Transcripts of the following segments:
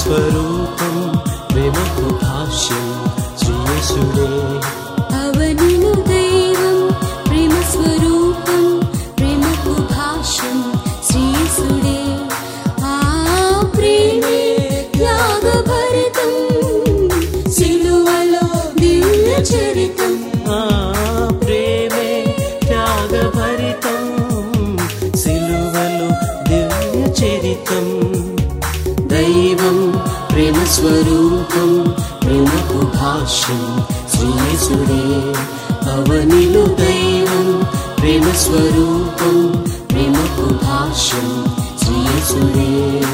స్వరూపం ప్రేమకు భాష్యం శ్రీయేసుడే అవనిలో దైవం ప్రేమ స్వరూపం ప్రేమకు భాష్యం శ్రీసుడే ఆ ప్రేమే త్యాగభరితం సిలువలో దివ్య చరితం ఆ ప్రేమే త్యాగభరితం సిలువలో దివ్య చరితం దైవం ప్రేమ స్వరూపం ప్రేమకు భాష్యం శ్రీయేసుడే అవనిలో దైవం ప్రేమ స్వరూపం ప్రేమకు భాష్యం శ్రీయేసుడే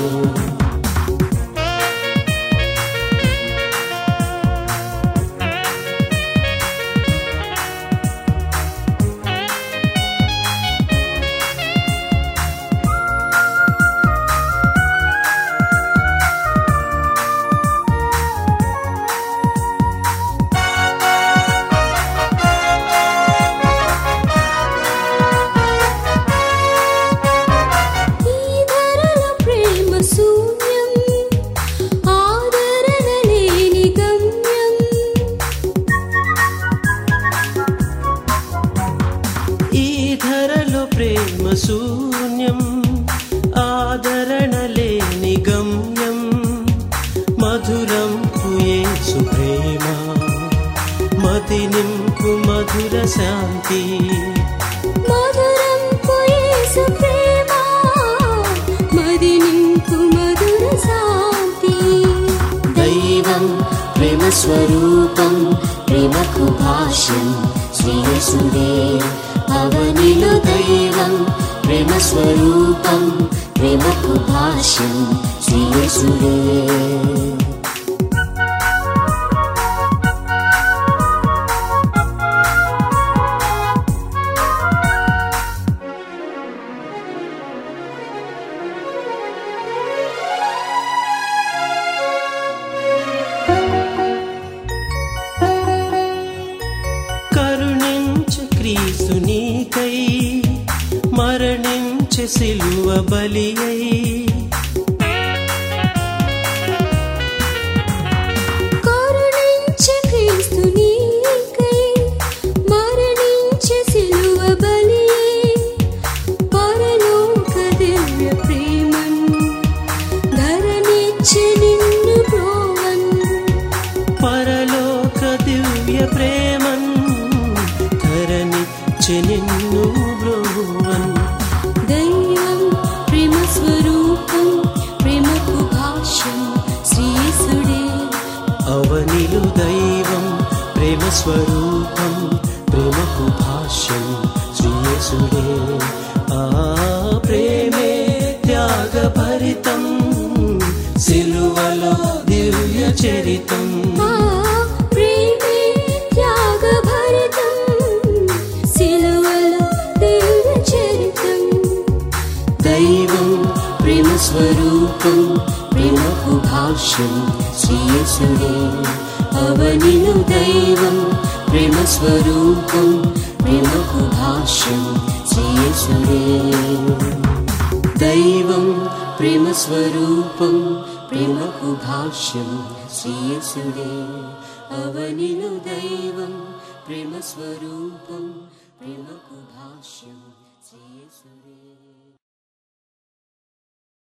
ఈ ధరలో ప్రేమ శూన్యం ఆదరణ లేని గమ్యం ఈ ధరలో ప్రేమ శూన్యం ఆదరణ లేని గమ్యం మధురం యేసు ప్రేమ మతి నింపు మధుర శాంతి మధురం పోయేసు ప్రేమ మది నింపు మధుర శాంతి దైవం ప్రేమ స్వరూపం ప్రేమకు భాష్యం శ్రీయేసుడే అవనిలో దైవం ప్రేమ స్వరూపం ప్రేమకు భాష్యం శ్రీయేసుడే కరుణించ క్రీస్తు నీకై మరణించ సిలువ బలి అయి కరుణించే క్రీస్తు నీకై మరణించే సిలువ బలి పరలోక దివ్య ప్రేమన్ ధరణిచ్చే నిన్ను ప్రోవన్ పరలోక దివ్య ప్రేమన్ ధరణిచ్చి నిన్ను బ్రోవన్ దైవం ప్రేమ స్వరూపం ప్రేమకు భాష్యం శ్రీసుడే అవనిలు దైవం ప్రేమ స్వరూపం ప్రేమకు భాష్యం శ్రీయేసుడే ఆ ప్రేమే త్యాగభరితం సిలువలో దివ్య చరితం ఆ ప్రేమే త్యాగభరితం సిలువలో దివ్య చరితం దైవం ప్రేమ స్వరూపం ప్రేమకు భాష్యం శ్రీయేసుడే అవనిలు దైవం ప్రేమ స్వరూపం ప్రేమకు భాష్యం శ్రీయేసుడే దైవం ప్రేమ స్వరూపం ప్రేమకు భాష్యం శ్రీయేసుడే అవనిలు దైవం ప్రేమ స్వరూపం ప్రేమకు భాష్యం శ్రీయేసుడే